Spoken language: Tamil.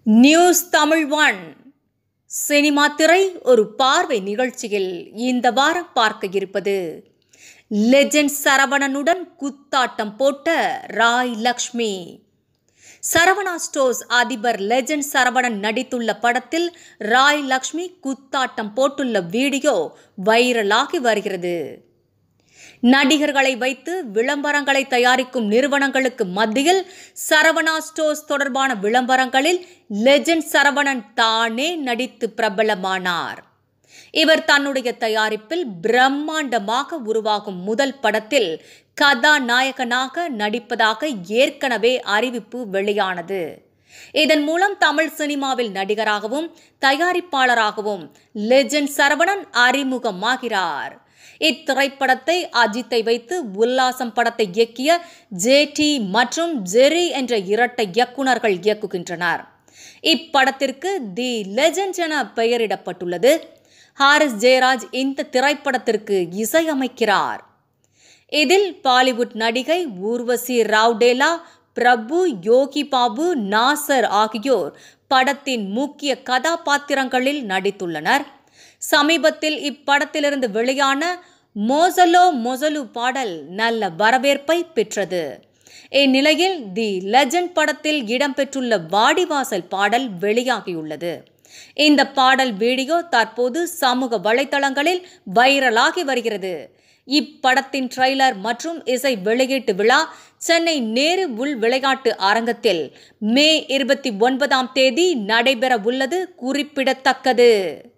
நியூஸ் தமிழ் ஒன் சினிமா திரை ஒரு பார்வை நிகழ்ச்சியில் இந்த வாரம் பார்க்க இருப்பது லெஜெண்ட் சரவணனுடன் குத்தாட்டம் போட்ட ராய் லக்ஷ்மி சரவணா ஸ்டோர்ஸ் அதிபர் லெஜெண்ட் சரவணன் நடித்துள்ள படத்தில் ராய் லக்ஷ்மி குத்தாட்டம் போட்டுள்ள வீடியோ வைரலாகி வருகிறது நடிகர்களை வைத்து விளம்பரங்களை தயாரிக்கும் நிறுவனங்களுக்கு மத்தியில் சரவணா ஸ்டோர்ஸ் தொடர்பான விளம்பரங்களில் லெஜெண்ட் சரவணன் தானே நடித்து பிரபலமானார் இவர் தன்னுடைய தயாரிப்பில் பிரம்மாண்டமாக உருவாகும் முதல் படத்தில் கதாநாயகனாக நடிப்பதாக ஏற்கனவே அறிவிப்பு வெளியானது இதன் மூலம் தமிழ் சினிமாவில் நடிகராகவும் தயாரிப்பாளராகவும் லெஜெண்ட் சரவணன் அறிமுகமாகிறார் இத்திரைப்படத்தை அஜித்தை வைத்து உல்லாசம் படத்தை இயக்கிய ஜே டி மற்றும் ஜெரி என்ற இரட்டை இயக்குனர்கள் இயக்குகின்றனர் இப்படத்திற்கு தி லெஜெண்ட் என பெயரிடப்பட்டுள்ளது ஹாரிஸ் ஜெயராஜ் இந்த திரைப்படத்திற்கு இசையமைக்கிறார் இதில் பாலிவுட் நடிகை ஊர்வசி ராவ்டேலா பிரபு யோகி பாபு நாசர் ஆகியோர் படத்தின் முக்கிய கதாபாத்திரங்களில் நடித்துள்ளனர் சமீபத்தில் இப்படத்திலிருந்து வெளியான மோசலோ மொசலு பாடல் நல்ல வரவேற்பை பெற்றது இந்நிலையில் தி லெஜண்ட் படத்தில் இடம்பெற்றுள்ள வாடிவாசல் பாடல் வெளியாகியுள்ளது இந்த பாடல் வீடியோ தற்போது சமூக வலைதளங்களில் வைரலாகி வருகிறது இப்படத்தின் ட்ரெய்லர் மற்றும் இசை வெளியீட்டு விழா சென்னை நேரு உள் விளையாட்டு அரங்கத்தில் மே இருபத்தி ஒன்பதாம் தேதி நடைபெற உள்ளது குறிப்பிடத்தக்கது